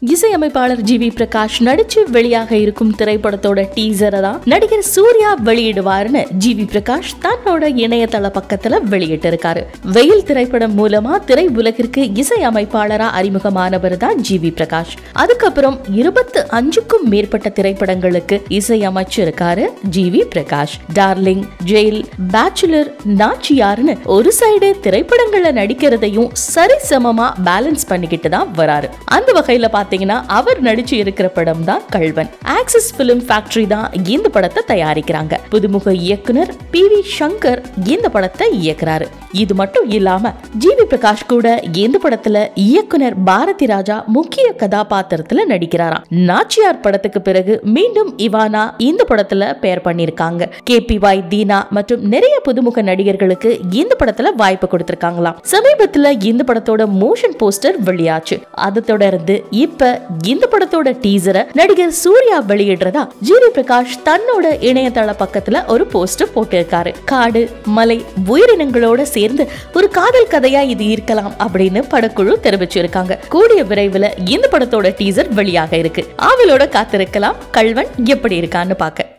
இசையமைப்பாளர் G V Prakash நடிச்சு வெளியாக இருக்கும் திரைப்படத்தோட டீசரை தான் நடிகர் சூர்யா வெளியிடுவாருன்னு ஜி வி பிரகாஷ் தன்னோட இணையதள பக்கத்துல வெளியிட்டு இருக்காரு வெயில் திரைப்படம் மூலமா திரை உலகிற்கு இசையமைப்பாளரா அறிமுகமானவர் தான் ஜி வி பிரகாஷ் அதுக்கப்புறம் இருபத்து அஞ்சுக்கும் மேற்பட்ட திரைப்படங்களுக்கு இசையமைச்சிருக்காரு G V Prakash Darling Jail Bachelor நாச்சியார்னு ஒரு சைடு திரைப்படங்கள்ல நடிக்கிறதையும் சரிசமமா பேலன்ஸ் பண்ணிக்கிட்டு தான் வராரு அந்த வகையில பாத்தீங்கன்னா அவர் நடிச்சு இருக்கிற படம் தான் கல்வன் ஆக்சிஸ் பிலிம் ஃபேக்டரி தான் இந்த படத்தை தயாரிக்கிறாங்க புதுமுக இயக்குனர் பி வி சங்கர் இந்த படத்தை இயக்குறாரு இது மட்டும் இல்லாம ஜி வி பிரகாஷ் கூட இந்த படத்துல இயக்குனர் பாரதி ராஜா முக்கிய கதாபாத்திரத்துல நடிக்கிறாராம் நாச்சியார் படத்துக்கு பிறகு மீண்டும் இவானா இந்த படத்துல பெயர் பண்ணிருக்காங்க கே பி வாய் தீனா மற்றும் நிறைய புதுமுக நடிகர்களுக்கு இந்த படத்துல வாய்ப்பு கொடுத்திருக்காங்களாம் சமீபத்துல இந்த படத்தோட மோஷன் போஸ்டர் வெளியாச்சு அதை தொடர்ந்து இப்ப இந்த படத்தோட டீசரை நடிகர் சூர்யா வெளியிடுறதா ஜிவி பிரகாஷ் தன்னோட இணையதள பக்கத்துல ஒரு போஸ்டர் போட்டிருக்காரு காடு மலை உயிரினங்களோட சேர்ந்து ஒரு காதல் கதையா இது இருக்கலாம் அப்படின்னு படக்குழு தெரிவிச்சிருக்காங்க கூடிய விரைவில் இந்த படத்தோட டீசர் வெளியாக இருக்கு ஆவலோட காத்திருக்கலாம் கல்வன் எப்படி இருக்கான்னு பார்க்க